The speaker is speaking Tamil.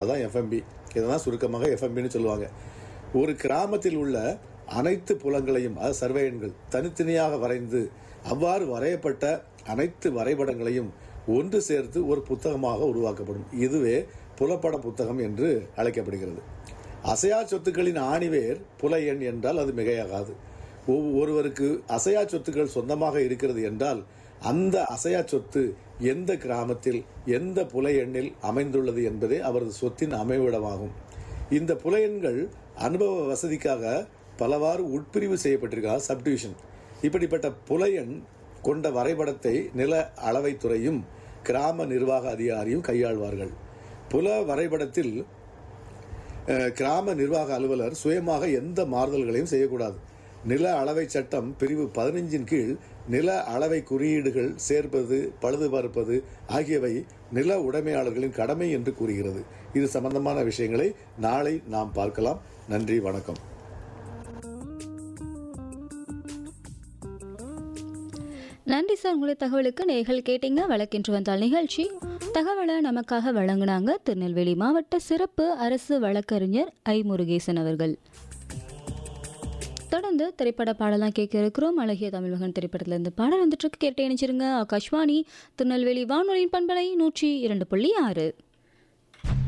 அதான் எஃப்எம்பி இதெல்லாம் சுருக்கமாக எஃப்எம்பின்னு சொல்லுவாங்க ஒரு கிராமத்தில் உள்ள அனைத்து புலங்களையும் அதாவது சர்வே எண்கள் தனித்தனியாக வரைந்து அவ்வாறு வரையப்பட்ட அனைத்து வரைபடங்களையும் ஒன்று சேர்த்து ஒரு புத்தகமாக உருவாக்கப்படும் இதுவே புலப்பட புத்தகம் என்று அழைக்கப்படுகிறது அசையா சொத்துக்களின் ஆணிவேர் புல எண் என்றால் அது மிகையாகாது ஒவ்வொரு- ஒருவருக்கு அசையா சொத்துக்கள் சொந்தமாக இருக்கிறது என்றால் அந்த அசையா சொத்து எந்த கிராமத்தில் எந்த புல எண்ணில் அமைந்துள்ளது என்பதே அவரது சொத்தின் அமைவிடமாகும் இந்த புல எண்கள் அனுபவ வசதிக்காக பலவாறு உட்பிரிவு செய்யப்பட்டிருக்கா சப்டிவிஷன் இப்படிப்பட்ட புல எண் கொண்ட வரைபடத்தை நில அளவைத்துறையும் கிராம நிர்வாக அதிகாரியும் கையாள்வார்கள் புல வரைபடத்தில் அஹ், கிராம நிர்வாக அலுவலர் சுயமாக எந்த மாறுதல்களையும் செய்யக்கூடாது நில அளவை சட்டம் பிரிவு பதினஞ்சின் கீழ் நில அளவை குறியீடுகள் சேர்ப்பது பழுது பார்ப்பது ஆகியவை நில உடைமையாளர்களின் கடமை என்று கூறுகிறது இது சம்பந்தமான விஷயங்களை நாளை நாம் பார்க்கலாம் நன்றி வணக்கம் நன்றி சார் உங்களுடைய தகவலுக்கு நேர்கள் கேட்டீங்க வழக்கென்று வந்தால் நிகழ்ச்சி தகவலை நமக்காக வழங்கினாங்க திருநெல்வேலி மாவட்ட சிறப்பு அரசு வழக்கறிஞர் ஐ முருகேசன் அவர்கள் தொடர்ந்து திரைப்பட பாடலாம் கேட்க இருக்கிறோம் அழகிய தமிழ் மகன் திரைப்படத்துல இருந்து பாடல் வந்துட்டு இருக்கு கேட்டு இணைச்சிருங்க ஆகாஷ்வாணி திருநெல்வேலி வானொலியின் பண்பலை நூற்றி இரண்டு புள்ளி ஆறு